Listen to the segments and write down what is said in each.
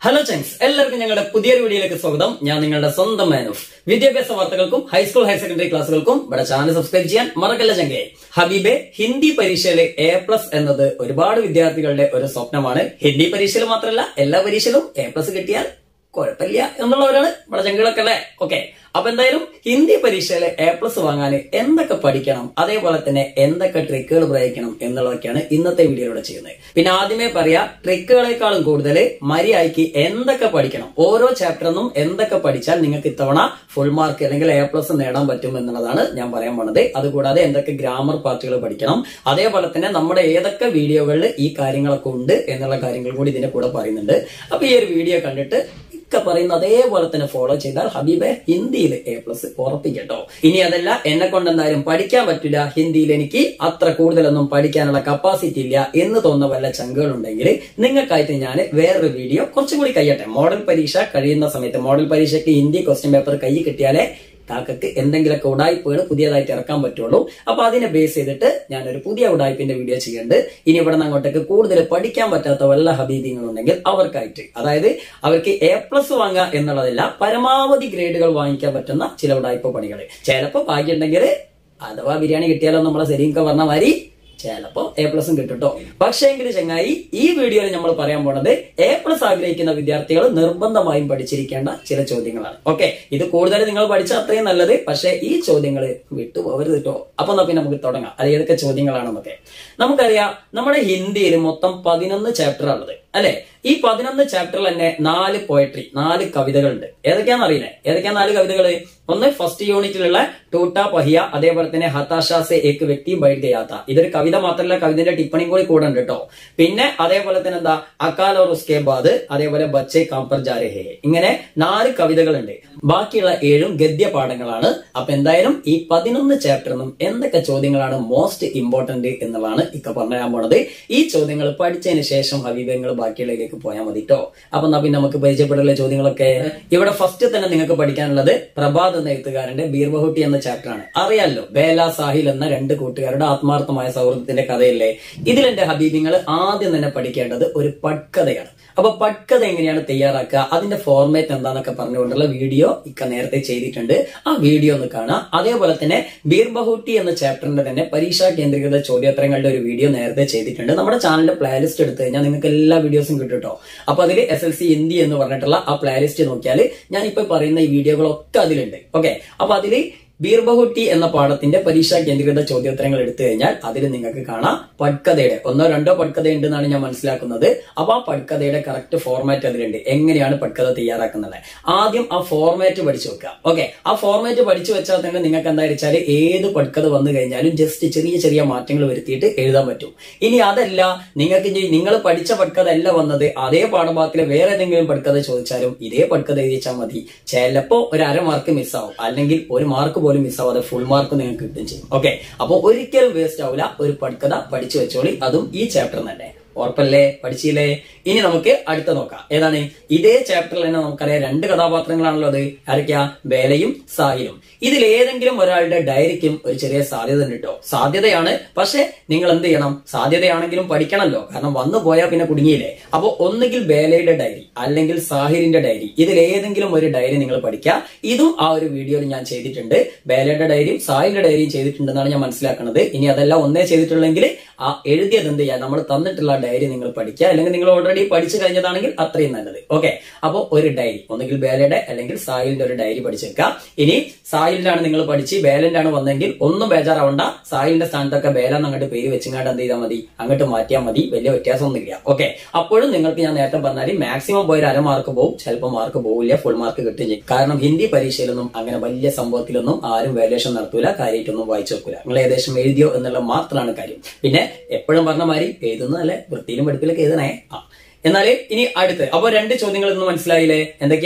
hello ചങ്സ് എല്ലാവർക്കും ഞങ്ങളുടെ പുതിയൊരു വീഡിയോയിലേക്ക് സ്വാഗതം ഞാൻ നിങ്ങളുടെ സ്വന്തം മാനൂഫ് വിദ്യാഭ്യാസ വാർത്തകൾക്കും ഹൈസ്കൂൾ ഹയർ സെക്കൻഡറി ക്ലാസ്സുകൾക്കും ഇവിടെ ചാനൽ സബ്സ്ക്രൈബ് ചെയ്യാൻ മറക്കല്ല ചങ്കെ ഹബീബെ ഹിന്ദി പരീക്ഷയിലെ എ പ്ലസ് എന്നത് ഒരുപാട് വിദ്യാർത്ഥികളുടെ ഒരു സ്വപ്നമാണ് ഹിന്ദി പരീക്ഷയിൽ മാത്രമല്ല എല്ലാ പരീക്ഷയിലും എ പ്ലസ് കിട്ടിയാൽ കുഴപ്പമില്ല എന്നുള്ളവരാണ് ഇവിടെ ചങ്കുകളൊക്കെ അല്ലേ ഓക്കെ അപ്പൊ എന്തായാലും ഹിന്ദി പരീക്ഷയിലെ എ പ്ലസ് വാങ്ങാൻ എന്തൊക്കെ പഠിക്കണം അതേപോലെ തന്നെ എന്തൊക്കെ ട്രിക്കുകൾ പ്രയോഗിക്കണം എന്നുള്ളതൊക്കെയാണ് ഇന്നത്തെ വീഡിയോയിലൂടെ ചെയ്യുന്നത് പിന്നെ ആദ്യമേ പറയാ ട്രിക്കുകളെക്കാളും കൂടുതൽ മര്യാദയ്ക്ക് എന്തൊക്കെ പഠിക്കണം ഓരോ ചാപ്റ്ററിനും എന്തൊക്കെ പഠിച്ചാൽ നിങ്ങൾക്ക് ഇത്തവണ ഫുൾ മാർക്ക് അല്ലെങ്കിൽ എ പ്ലസ് നേടാൻ പറ്റും എന്നുള്ളതാണ് ഞാൻ പറയാൻ പോണത് അതുകൂടാതെ എന്തൊക്കെ ഗ്രാമർ പാർട്ടുകൾ പഠിക്കണം അതേപോലെ തന്നെ നമ്മുടെ ഏതൊക്കെ വീഡിയോകളിൽ ഈ കാര്യങ്ങളൊക്കെ ഉണ്ട് എന്നുള്ള കാര്യങ്ങൾ കൂടി ഇതിന്റെ കൂടെ പറയുന്നുണ്ട് അപ്പൊ ഈ ഒരു വീഡിയോ കണ്ടിട്ട് ഒക്കെ പറയുന്ന അതേപോലെ തന്നെ ഫോളോ ചെയ്താൽ ഹബീബെ ഹിന്ദിയിൽ എ പ്ലസ് ഉറപ്പിക്കട്ടോ ഇനി അതല്ല എന്നെ കൊണ്ട് എന്തായാലും പഠിക്കാൻ പറ്റില്ല ഹിന്ദിയിൽ എനിക്ക് അത്ര കൂടുതലൊന്നും പഠിക്കാനുള്ള കപ്പാസിറ്റി ഇല്ല എന്ന് തോന്നുന്ന വല്ല ചങ്കുകളുണ്ടെങ്കിൽ നിങ്ങൾക്കായിട്ട് ഞാൻ വേറൊരു വീഡിയോ കുറച്ചും കൂടി കഴിയട്ടെ മോഡൽ പരീക്ഷ കഴിയുന്ന സമയത്ത് മോഡൽ പരീക്ഷയ്ക്ക് ഹിന്ദി ക്വസ്റ്റ്യൻ പേപ്പർ കൈ കിട്ടിയാലേ താക്കൾക്ക് എന്തെങ്കിലുമൊക്കെ ഉടായ്പകൾ പുതിയതായിട്ട് ഇറക്കാൻ പറ്റുള്ളൂ അപ്പൊ അതിനെ ബേസ് ചെയ്തിട്ട് ഞാനൊരു പുതിയ ഉടായ്പിന്റെ വീഡിയോ ചെയ്യുന്നുണ്ട് ഇനി ഇവിടെ നിന്ന് അങ്ങോട്ടേക്ക് കൂടുതൽ പഠിക്കാൻ പറ്റാത്ത വല്ല ഹബീബിങ്ങളുണ്ടെങ്കിൽ അവർക്കായിട്ട് അതായത് അവർക്ക് എ പ്ലസ് വാങ്ങുക എന്നുള്ളതല്ല പരമാവധി ഗ്രേഡുകൾ വാങ്ങിക്കാൻ പറ്റുന്ന ചില ഉടായ്പ പണികൾ ചിലപ്പോൾ ഭാഗ്യമുണ്ടെങ്കിൽ അഥവാ ബിരിയാണി കിട്ടിയാലോ നമ്മളെ സെരീങ്ക പറഞ്ഞ മാതിരി ചിലപ്പോ എ പ്ലസും കിട്ടുട്ടോ പക്ഷേ എങ്കിൽ ചങ്ങായി ഈ വീഡിയോയിൽ നമ്മൾ പറയാൻ പോണത് എ പ്ലസ് ആഗ്രഹിക്കുന്ന വിദ്യാർത്ഥികൾ നിർബന്ധമായും പഠിച്ചിരിക്കേണ്ട ചില ചോദ്യങ്ങളാണ് ഓക്കെ ഇത് കൂടുതൽ നിങ്ങൾ പഠിച്ചാൽ അത്രയും നല്ലത് പക്ഷേ ഈ ചോദ്യങ്ങൾ വിട്ടുപോകരുത് കേട്ടോ അപ്പൊ എന്നാ പിന്നെ നമുക്ക് തുടങ്ങാം അത് ഏതൊക്കെ ചോദ്യങ്ങളാണെന്നൊക്കെ നമുക്കറിയാം നമ്മുടെ ഹിന്ദിയിൽ മൊത്തം പതിനൊന്ന് ചാപ്റ്റർ ഉള്ളത് അല്ലെ ഈ പതിനൊന്ന് ചാപ്റ്ററിൽ തന്നെ നാല് പോയട്രി നാല് കവിതകളുണ്ട് ഏതൊക്കെയാണെന്ന് അറിയില്ലേ ഏതൊക്കെയാ നാല് കവിതകൾ ഒന്ന് ഫസ്റ്റ് യൂണിറ്റിലുള്ള ടൂട്ട പഹിയ അതേപോലെ തന്നെ ഹതാശാസെ ഏക്ക് വ്യക്തി ബൈഠ് ഗയാത്ത ഇതൊരു കവിത മാത്രമല്ല കവിതയുടെ ടിപ്പണിയും കൂടി കൂടെ ഉണ്ട് കേട്ടോ പിന്നെ അതേപോലെ തന്നെ എന്താ അക്കാൽ ഓർ ഉസ്കെ ബാദ് അതേപോലെ ബച്ചെ കാമ്പർ ജാരെ ഹേ ഇങ്ങനെ നാല് കവിതകളുണ്ട് ബാക്കിയുള്ള ഏഴും ഗദ്യ പാഠങ്ങളാണ് അപ്പൊ എന്തായാലും ഈ പതിനൊന്ന് ചാപ്റ്ററിനും എന്തൊക്കെ ചോദ്യങ്ങളാണ് മോസ്റ്റ് ഇമ്പോർട്ടന്റ് എന്നുള്ളതാണ് ഇക്ക പറയാൻ പോണത് ഈ ചോദ്യങ്ങൾ പഠിച്ചതിന് ശേഷം ഹബീബങ്ങൾ ബാക്കിയുള്ളതിലേക്ക് പോയാൽ മതി കേട്ടോ അപ്പൊ എന്നാ പിന്നെ നമുക്ക് പരിചയപ്പെട്ടുള്ള ചോദ്യങ്ങളൊക്കെ ഇവിടെ ഫസ്റ്റ് തന്നെ നിങ്ങൾക്ക് പഠിക്കാനുള്ളത് പ്രഭാത് എന്ന എഴുത്തുകാരന്റെ ബീർബഹുട്ടി എന്ന ചാപ്റ്റർ ആണ് അറിയാലോ ബേല സാഹിൽ എന്ന രണ്ട് കൂട്ടുകാരുടെ ആത്മാർത്ഥമായ സൗഹൃദത്തിന്റെ കഥയില്ലേ ഇതിൽ എന്റെ ഹബീബിങ്ങൾ ആദ്യം തന്നെ പഠിക്കേണ്ടത് ഒരു പട്കഥയാണ് അപ്പൊ പട്കഥ എങ്ങനെയാണ് തയ്യാറാക്കുക അതിന്റെ ഫോർമാറ്റ് എന്താന്നൊക്കെ പറഞ്ഞുകൊണ്ടുള്ള വീഡിയോ ഇക്ക നേരത്തെ ചെയ്തിട്ടുണ്ട് ആ വീഡിയോ ഒന്ന് കാണാം അതേപോലെ തന്നെ ബീർബഹുട്ടി എന്ന ചാപ്റ്ററിന്റെ തന്നെ പരീക്ഷാ കേന്ദ്രീകൃത ചോദ്യോത്തരങ്ങളുടെ ഒരു വീഡിയോ നേരത്തെ ചെയ്തിട്ടുണ്ട് നമ്മുടെ ചാനലിന്റെ പ്ലേലിസ്റ്റ് എടുത്തു കഴിഞ്ഞാൽ നിങ്ങൾക്ക് എല്ലാ വീഡിയോസും കിട്ടും കേട്ടോ അപ്പൊ അതിൽ എസ് എൽ സി ഹിന്ദി എന്ന് പറഞ്ഞിട്ടുള്ള ആ പ്ലേലിസ്റ്റ് നോക്കിയാൽ ഞാൻ ഇപ്പൊ പറയുന്ന ഈ വീഡിയോകളൊക്കെ അതിലുണ്ട് ഓക്കെ അപ്പൊ അതിൽ ബീർബഹുട്ടി എന്ന പാഠത്തിന്റെ പരീക്ഷാ കേന്ദ്രീകൃത ചോദ്യോത്തരങ്ങൾ എടുത്തു കഴിഞ്ഞാൽ അതിൽ നിങ്ങൾക്ക് കാണാം പട്കഥയുടെ ഒന്നോ രണ്ടോ പട്കഥ ഉണ്ടെന്നാണ് ഞാൻ മനസ്സിലാക്കുന്നത് അപ്പൊ ആ പട്കഥയുടെ കറക്റ്റ് ഫോർമാറ്റ് അതിലുണ്ട് എങ്ങനെയാണ് പട്കഥ തയ്യാറാക്കുന്നത് ആദ്യം ആ ഫോർമാറ്റ് പഠിച്ചു വെക്കുക ഓക്കെ ആ ഫോർമാറ്റ് പഠിച്ചു വെച്ചാൽ തന്നെ നിങ്ങൾക്ക് എന്താ വെച്ചാൽ ഏത് പട്കഥ വന്നു കഴിഞ്ഞാലും ജസ്റ്റ് ചെറിയ ചെറിയ മാറ്റങ്ങൾ വരുത്തിയിട്ട് എഴുതാൻ പറ്റും ഇനി അതല്ല നിങ്ങൾക്ക് ഇനി നിങ്ങൾ പഠിച്ച പട്കഥ അല്ല വന്നത് അതേ പാഠഭാഗത്തിലെ വേറെ ഏതെങ്കിലും പട്കഥ ചോദിച്ചാലും ഇതേ പട്കഥ എഴുതിച്ചാൽ മതി ചിലപ്പോ ഒരു അര മാർക്ക് മിസ്സാവും അല്ലെങ്കിൽ ഒരു മാർക്ക് പോലും മിസ്സാവാതെ ഫുൾ മാർക്ക് നിങ്ങൾക്ക് കിട്ടും ചെയ്യും ഓക്കെ അപ്പൊ ഒരിക്കലും വേസ്റ്റ് ആവില്ല ഒരു പഠിക്കഥ പഠിച്ചു വെച്ചോളി അതും ഈ ചാപ്റ്റർ തന്നെ ഉറപ്പല്ലേ പഠിച്ചില്ലേ ഇനി നമുക്ക് അടുത്ത നോക്കാം ഏതാണ് ഇതേ ചാപ്റ്ററിൽ തന്നെ നമുക്കറിയാം രണ്ട് കഥാപാത്രങ്ങളാണല്ലോ അത് ആരൊക്കെയാ ബേലയും സാഹിലും ഇതിൽ ഏതെങ്കിലും ഒരാളുടെ ഡയറിക്കും ഒരു ചെറിയ സാധ്യത ഉണ്ട് കേട്ടോ സാധ്യതയാണ് പക്ഷെ നിങ്ങൾ എന്ത് ചെയ്യണം സാധ്യതയാണെങ്കിലും പഠിക്കണമല്ലോ കാരണം വന്നു പോയാൽ പിന്നെ കുടുങ്ങിയില്ലേ അപ്പൊ ഒന്നുകിൽ ബേലയുടെ ഡയറി അല്ലെങ്കിൽ സാഹിലിന്റെ ഡയറി ഇതിൽ ഏതെങ്കിലും ഒരു ഡയറി നിങ്ങൾ പഠിക്കുക ഇതും ആ ഒരു വീഡിയോയിൽ ഞാൻ ചെയ്തിട്ടുണ്ട് ബേലയുടെ ഡയറിയും സാഹിലിന്റെ ഡയറിയും ചെയ്തിട്ടുണ്ടെന്നാണ് ഞാൻ മനസ്സിലാക്കുന്നത് ഇനി അതെല്ലാം ഒന്നേ ചെയ്തിട്ടുള്ളെങ്കിൽ ആ എഴുതിയത് എന്ത് ചെയ്യുക നമ്മൾ തന്നിട്ടുള്ള ഡയറി നിങ്ങൾ പഠിക്കുക അല്ലെങ്കിൽ നിങ്ങൾ ഓൾറെഡി പഠിച്ചു കഴിഞ്ഞതാണെങ്കിൽ അത്രയും നല്ലത് ഓക്കെ അപ്പോൾ ഒരു ഡയറി ഒന്നുകിൽ ബേലയുടെ അല്ലെങ്കിൽ സാഹിലിന്റെ ഒരു ഡയറി പഠിച്ചേക്കുക ഇനി സാഹിലിലാണ് നിങ്ങൾ പഠിച്ച് ബേലന്റെ ആണ് വന്നെങ്കിൽ ഒന്നും ബേജാറാവണ്ട സാഹിലിന്റെ സ്ഥാനത്തൊക്കെ ബേലെന്ന് അങ്ങോട്ട് പേര് വെച്ചിങ്ങാണ്ട് എന്ത് ചെയ്താൽ മതി അങ്ങോട്ട് മാറ്റിയാൽ മതി വലിയ വ്യത്യാസമൊന്നുമില്ല ഓക്കെ അപ്പോഴും നിങ്ങൾക്ക് ഞാൻ നേരത്തെ പറഞ്ഞാൽ മാക്സിമം പോയി ഒരു അര മാർക്ക് പോകും ചിലപ്പോൾ മാർക്ക് പോകില്ല ഫുൾ മാർക്ക് കിട്ടുകയും ചെയ്യും കാരണം ഹിന്ദി പരീക്ഷയിലൊന്നും അങ്ങനെ വലിയ സംഭവത്തിലൊന്നും ആരും വാല്യുവേഷൻ നടത്തൂല കാര്യമായിട്ടൊന്നും വായിച്ചു വെക്കൂല നിങ്ങൾ ഏകദേശം എഴുതിയോ എന്നുള്ള മാത്രമാണ് കാര്യം പിന്നെ എപ്പോഴും പറഞ്ഞ മാതിരി എഴുതുന്നതല്ലേ വൃത്തിയിലും പഠിപ്പിലൊക്കെ എഴുതണേ ആ എന്നാൽ ഇനി അടുത്ത് അപ്പൊ രണ്ട് ചോദ്യങ്ങൾ ഇന്ന് മനസ്സിലായില്ലേ എന്തൊക്കെയാണ്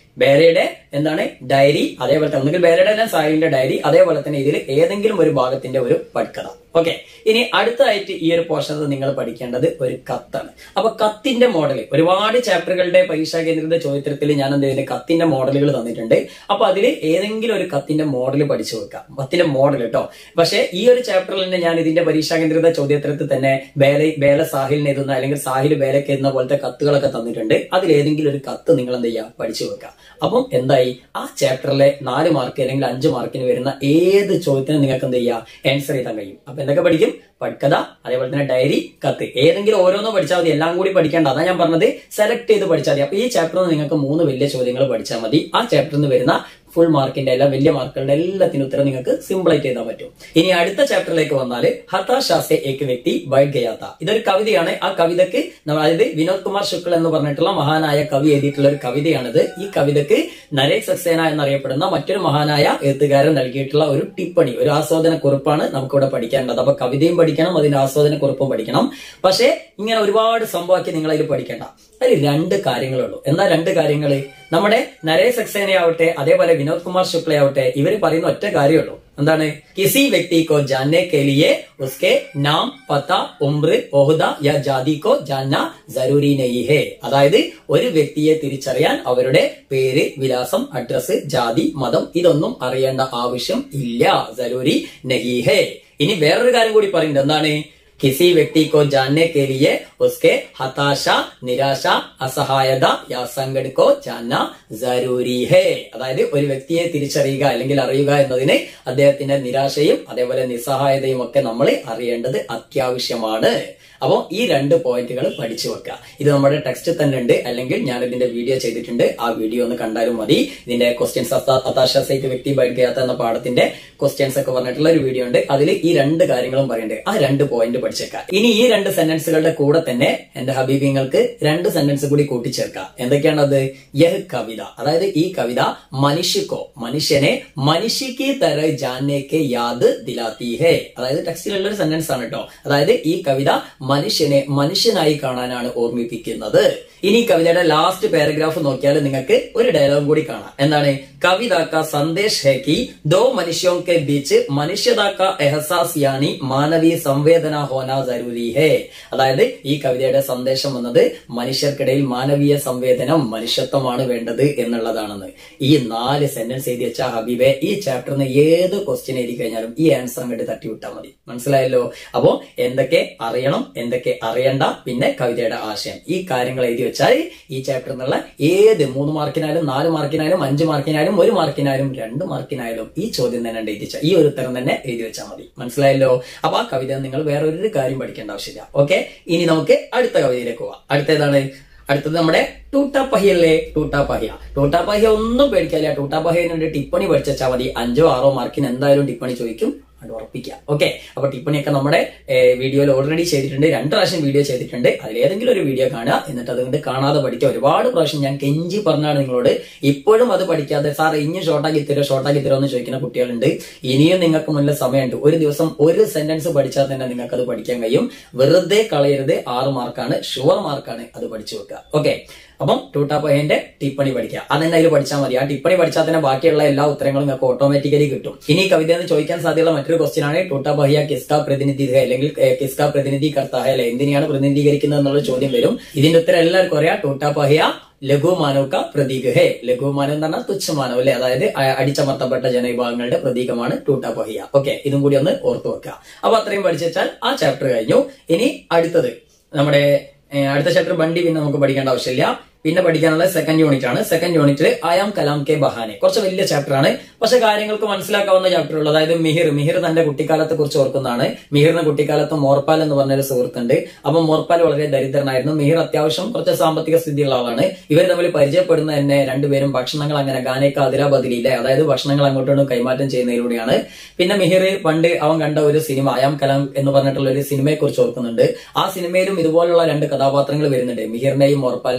ബേലയുടെ എന്താണ് ഡയറി അതേപോലെ തന്നെ ഒന്നുകിൽ ബേലയുടെ അല്ല സാഹിലിന്റെ ഡയറി അതേപോലെ തന്നെ ഇതിൽ ഏതെങ്കിലും ഒരു ഭാഗത്തിന്റെ ഒരു പട്കഥ ഓക്കെ ഇനി അടുത്തതായിട്ട് ഈ ഒരു പോർഷനത് നിങ്ങൾ പഠിക്കേണ്ടത് ഒരു കത്താണ് അപ്പൊ കത്തിന്റെ മോഡൽ ഒരുപാട് ചാപ്റ്ററുകളുടെ പരീക്ഷാ കേന്ദ്രത്തിന്റെ ചോദ്യത്തിൽ ഞാൻ എന്ത് ചെയ്യുന്നത് കത്തിന്റെ മോഡലുകൾ തന്നിട്ടുണ്ട് അപ്പൊ അതിൽ ഏതെങ്കിലും ഒരു കത്തിന്റെ മോഡൽ പഠിച്ചു വെക്കാം കത്തിന്റെ മോഡൽ കേട്ടോ പക്ഷേ ഈ ഒരു ചാപ്റ്ററിൽ തന്നെ ഞാൻ ഇതിന്റെ പരീക്ഷാ കേന്ദ്രത്തെ ചോദ്യത്തിൽ തന്നെ ബേല ബേല സാഹിലിന് എഴുതുന്ന അല്ലെങ്കിൽ സാഹിൽ ബേലക്ക് എഴുതുന്ന പോലത്തെ കത്തുകളൊക്കെ തന്നിട്ടുണ്ട് അതിൽ ഏതെങ്കിലും ഒരു കത്ത് നിങ്ങൾ എന്ത് ചെയ്യുക പഠിച്ചു വെക്കുക അപ്പം എന്തായി ആ ചാപ്റ്ററിലെ നാല് മാർക്ക് അല്ലെങ്കിൽ അഞ്ച് മാർക്കിന് വരുന്ന ഏത് ചോദ്യത്തിനും നിങ്ങൾക്ക് എന്ത് ചെയ്യുക ആൻസർ ചെയ്താൻ കഴിയും അപ്പൊ എന്തൊക്കെ പഠിക്കും പഠിക്കഥ അതേപോലെ തന്നെ ഡയറി കത്ത് ഏതെങ്കിലും ഓരോന്നോ പഠിച്ചാൽ മതി എല്ലാം കൂടി പഠിക്കേണ്ട അതാ ഞാൻ പറഞ്ഞത് സെലക്ട് ചെയ്ത് പഠിച്ചാൽ മതി അപ്പൊ ഈ ചാപ്റ്ററിൽ നിന്ന് നിങ്ങൾക്ക് മൂന്ന് വലിയ ചോദ്യങ്ങൾ പഠിച്ചാൽ മതി ആ ചാപ്റ്ററിൽ നിന്ന് വരുന്ന ഫുൾ മാർക്കിന്റെ എല്ലാ വലിയ മാർക്കുകളുടെ എല്ലാത്തിനും ഉത്തരം നിങ്ങൾക്ക് സിമ്പിൾ ആയിട്ട് എഴുതാൻ പറ്റും ഇനി അടുത്ത ചാപ്റ്ററിലേക്ക് വന്നാൽ ഹതാശാസെ ഏക് വ്യക്തി ബൈഡ് ഗയാത്ത ഇതൊരു കവിതയാണ് ആ കവിതക്ക് നമ്മ- അതായത് വിനോദ് കുമാർ ശുക്ൽ എന്ന് പറഞ്ഞിട്ടുള്ള മഹാനായ കവി എഴുതിയിട്ടുള്ള ഒരു കവിതയാണിത് ഈ കവിതക്ക് നരേഷ് സക്സേന എന്നറിയപ്പെടുന്ന മറ്റൊരു മഹാനായ എഴുത്തുകാരൻ നൽകിയിട്ടുള്ള ഒരു ടിപ്പണി ഒരു ആസ്വാദന കുറിപ്പാണ് നമുക്കിവിടെ പഠിക്കേണ്ടത് അപ്പൊ കവിതയും പഠിക്കണം അതിന്റെ ആസ്വാദന കുറിപ്പും പഠിക്കണം പക്ഷേ ഇങ്ങനെ ഒരുപാട് സംഭവമാക്കി നിങ്ങൾ അതിൽ പഠിക്കേണ്ട അതിൽ രണ്ട് കാര്യങ്ങളുള്ളൂ എന്താ രണ്ട് കാര്യങ്ങൾ നമ്മുടെ നരേഷ് സക്സേനയാവട്ടെ അതേപോലെ വിനോദ് കുമാർ ശുക്ലയാവട്ടെ ഇവർ പറയുന്ന ഒറ്റ കാര്യമുള്ളൂ എന്താണ് കിസി വ്യക്തി കോ ജാനനെ കെ ലിയെ ഉസ്കെ നാം പത്ത ഉംറ് ഓഹുദ യാ ജാതി കോ ജാന ജരൂരി നഹി ഹേ അതായത് ഒരു വ്യക്തിയെ തിരിച്ചറിയാൻ അവരുടെ പേര് വിലാസം അഡ്രസ് ജാതി മതം ഇതൊന്നും അറിയേണ്ട ആവശ്യം ഇല്ല ജരൂരി നഹി ഹേ ഇനി വേറൊരു കാര്യം കൂടി പറയുന്നുണ്ട് എന്താണ് किसी व्यक्ति को जानने के लिए उसके हताशा നിരാശ അസഹായത യാ സംഘട കോ ജാന ജരൂരി ഹേ അതായത് ഒരു വ്യക്തിയെ തിരിച്ചറിയുക അല്ലെങ്കിൽ അറിയുക എന്നതിന് അദ്ദേഹത്തിന്റെ നിരാശയും അതേപോലെ നിസ്സഹായതയും ഒക്കെ നമ്മൾ അറിയേണ്ടത് അത്യാവശ്യമാണ് അപ്പോൾ ഈ രണ്ട് പോയിന്റുകൾ പഠിച്ചു വെക്കുക ഇത് നമ്മുടെ ടെക്സ്റ്റ് തന്നെ ഉണ്ട് അല്ലെങ്കിൽ ഞാൻ ഇതിന്റെ വീഡിയോ ചെയ്തിട്ടുണ്ട് ആ വീഡിയോ ഒന്ന് കണ്ടാലും മതി ഇതിന്റെ ക്വസ്റ്റ്യൻസ് അതാശ സൈറ്റ് വ്യക്തി ബൈക്കാത്ത എന്ന പാഠത്തിന്റെ ക്വസ്റ്റ്യൻസ് ഒക്കെ പറഞ്ഞിട്ടുള്ള ഒരു വീഡിയോ ഉണ്ട് അതിൽ ഈ രണ്ട് കാര്യങ്ങളും പറയുന്നുണ്ട് ആ രണ്ട് പോയിന്റ് പഠിച്ചേക്കാം ഇനി ഈ രണ്ട് സെന്റൻസുകളുടെ കൂടെ തന്നെ എന്റെ ഹബീബിങ്ങൾക്ക് രണ്ട് സെന്റൻസ് കൂടി കൂട്ടിച്ചേർക്കാം എന്തൊക്കെയാണ് അത് യഹ് കവിത അതായത് ഈ കവിത മനുഷ്യക്കോ മനുഷ്യനെ മനുഷ്യക്ക് തര ജാനേക്ക് യാദ് ദിലാത്തി ഹേ അതായത് ടെക്സ്റ്റിലുള്ള ഒരു സെന്റൻസ് ആണ് കേട്ടോ അതായത് ഈ കവിത മനുഷ്യനെ മനുഷ്യനായി കാണാനാണ് ഓർമ്മിപ്പിക്കുന്നത് ഇനി കവിതയുടെ ലാസ്റ്റ് പാരഗ്രാഫ് നോക്കിയാൽ നിങ്ങൾക്ക് ഒരു ഡയലോഗ് കൂടി കാണാം എന്താണ് കവിത കാ സന്ദേശ് ഹെ കി ദോ മനുഷ്യോं के बीच മനുഷ്യത കാ എഹസാസ് യാനി മാനവീയ സംവേദന ഹോന ജരൂരി ഹേ അതായത് ഈ കവിതയുടെ സന്ദേശം വന്നത് മനുഷ്യർക്കിടയിൽ മാനവീയ സംവേദനം മനുഷ്യത്വമാണ് വേണ്ടത് എന്നുള്ളതാണെന്ന് ഈ നാല് സെന്റൻസ് എഴുതി വെച്ച ഹബീബെ ഈ ചാപ്റ്ററിന് ഏത് ക്വസ്റ്റ്യൻ എഴുതി കഴിഞ്ഞാലും ഈ ആൻസർ അങ്ങോട്ട് തട്ടിവിട്ടാൽ മതി മനസ്സിലായല്ലോ അപ്പോ എന്തൊക്കെ അറിയണം എന്തൊക്കെ അറിയണ്ട പിന്നെ കവിതയുടെ ആശയം ഈ കാര്യങ്ങൾ എഴുതി വെച്ചാൽ ഈ ചാപ്റ്ററിൽ നിന്നുള്ള ഏത് മൂന്ന് മാർക്കിനായാലും നാല് മാർക്കിനായാലും അഞ്ച് മാർക്കിനായാലും ഒരു മാർക്കിനായാലും രണ്ട് മാർക്കിനായാലും ഈ ചോദ്യം തന്നെ എഴുതി വെച്ചാൽ ഈ ഒരു ഉത്തരം തന്നെ എഴുതി വെച്ചാൽ മതി മനസ്സിലായല്ലോ അപ്പൊ ആ കവിത നിങ്ങൾ വേറെ ഒരു കാര്യം പഠിക്കേണ്ട ആവശ്യമില്ല ഓക്കെ ഇനി നമുക്ക് അടുത്ത കവിതയിലേക്ക് പോവാം അടുത്തേതാണ് അടുത്തത് നമ്മുടെ ടൂട്ടാപ്പഹിയല്ലേ ടൂട്ടാപ്പഹിയ ടൂട്ടാപ്പഹിയ ഒന്നും പേടിക്കാനില്ല ടൂട്ടാപ്പഹിയനുണ്ട് ടിപ്പണി പഠിച്ചാൽ മതി അഞ്ചോ ആറോ മാർക്കിന് എന്തായാലും ടിപ്പണി ചോദിക്കും അത് ഉറപ്പിക്കുക ഓക്കെ അപ്പൊ ടിപ്പണിയൊക്കെ നമ്മുടെ വീഡിയോയിൽ ഓൾറെഡി ചെയ്തിട്ടുണ്ട് രണ്ട് പ്രാവശ്യം വീഡിയോ ചെയ്തിട്ടുണ്ട് അതിൽ ഏതെങ്കിലും ഒരു വീഡിയോ കാണുക എന്നിട്ട് അതുകൊണ്ട് കാണാതെ പഠിക്കുക ഒരുപാട് പ്രാവശ്യം ഞാൻ കെഞ്ചി പറഞ്ഞാണ് നിങ്ങളോട് ഇപ്പോഴും അത് പഠിക്കാതെ സാർ ഇനി ഷോർട്ടാക്കി തരുമോ ഷോർട്ടാക്കി തരുമോ എന്ന് ചോദിക്കുന്ന കുട്ടികളുണ്ട് ഇനിയും നിങ്ങൾക്ക് മുന്നിൽ സമയമുണ്ട് ഒരു ദിവസം ഒരു സെന്റൻസ് പഠിച്ചാൽ തന്നെ നിങ്ങൾക്ക് അത് പഠിക്കാൻ കഴിയും വെറുതെ കളയരുത് ആറ് മാർക്കാണ് ഷുവർ മാർക്കാണ് അത് പഠിച്ചു വെക്കുക ഓക്കെ അപ്പം ടൂട്ടാപ്പഹന്റെ ടിപ്പണി പഠിക്കുക അതെന്നെ അതിൽ പഠിച്ചാൽ മതി ആ ടിപ്പണി പഠിച്ചാൽ തന്നെ ബാക്കിയുള്ള എല്ലാ ഉത്തരങ്ങളും നിങ്ങൾക്ക് ഓട്ടോമാറ്റിക്കലി കിട്ടും ഇനി കവിത എന്ന് ചോദിക്കാൻ സാധ്യതയുള്ള മറ്റൊരു ക്വസ്റ്റ്യൻ ആണ് ടൂട്ടാപ്പഹിയ കിസ്ക പ്രതിനിധി ഹെ അല്ലെങ്കിൽ ഏ, കിസ്ക പ്രതിനിധി കർത്താഹ അല്ലെ എന്തിനെയാണ് പ്രതിനിധീകരിക്കുന്നത് എന്നുള്ള ചോദ്യം വരും ഇതിന്റെ ഉത്തരം എല്ലാവർക്കും അറിയാം ടൂട്ടാപ്പഹിയ ലഘുമാനവ് ക പ്രതീക് ഹേ ലഘുമാനം എന്ന് പറഞ്ഞാൽ തുച്ഛമാനവ് അല്ലെ അതായത് അ- അടിച്ചമർത്തപ്പെട്ട ജനവിഭാഗങ്ങളുടെ പ്രതീകമാണ് ടൂട്ടാപ്പഹിയ ഓക്കെ ഇതും കൂടി ഒന്ന് ഓർത്തു വെക്കുക അപ്പൊ അത്രയും പഠിച്ചു വെച്ചാൽ ആ ചാപ്റ്റർ കഴിഞ്ഞു ഇനി അടുത്തത് നമ്മുടെ ഏ, അടുത്ത ചാപ്റ്റർ വണ്ടി പിന്നെ നമുക്ക് പഠിക്കേണ്ട ആവശ്യമില്ല പിന്നെ പഠിക്കാനുള്ള സെക്കൻഡ് യൂണിറ്റ് ആണ് സെക്കൻഡ് യൂണിറ്റിൽ ആയാം കലാം കെ ബഹാനെ കുറച്ച് വലിയ ചാപ്റ്റർ ആണ് പക്ഷെ കാര്യങ്ങൾക്ക് മനസ്സിലാക്കാവുന്ന ചാപ്റ്റർ ഉള്ളൂ അതായത് മിഹിർ മിഹിർ തന്റെ കുട്ടിക്കാലത്തെ കുറിച്ച് ഓർക്കുന്നതാണ് മിഹിറിന് കുട്ടിക്കാലത്ത് മോർപ്പാൽ എന്ന് പറഞ്ഞൊരു സുഹൃത്തുണ്ട് അപ്പൊ മോർപ്പാൽ വളരെ ദരിദ്രനായിരുന്നു മിഹിർ അത്യാവശ്യം കുറച്ച് സാമ്പത്തിക സ്ഥിതിയുള്ള ആളാണ് ഇവർ തമ്മിൽ പരിചയപ്പെടുന്ന തന്നെ രണ്ടുപേരും ഭക്ഷണങ്ങൾ അങ്ങനെ ഗാനേക്ക അതിര ബദലിയിലെ അതായത് ഭക്ഷണങ്ങൾ അങ്ങോട്ടും കൈമാറ്റം ചെയ്യുന്നതിലൂടെയാണ് പിന്നെ മിഹിർ പണ്ട് അവൻ കണ്ട ഒരു സിനിമ ആയാം കലാം എന്ന് പറഞ്ഞിട്ടുള്ള ഒരു സിനിമയെ കുറിച്ച് ഓർക്കുന്നുണ്ട് ആ സിനിമയിലും ഇതുപോലുള്ള രണ്ട് കഥാപാത്രങ്ങൾ വരുന്നുണ്ട് മിഹിറിനെയും മോർപ്പാലിനെയും പോലെ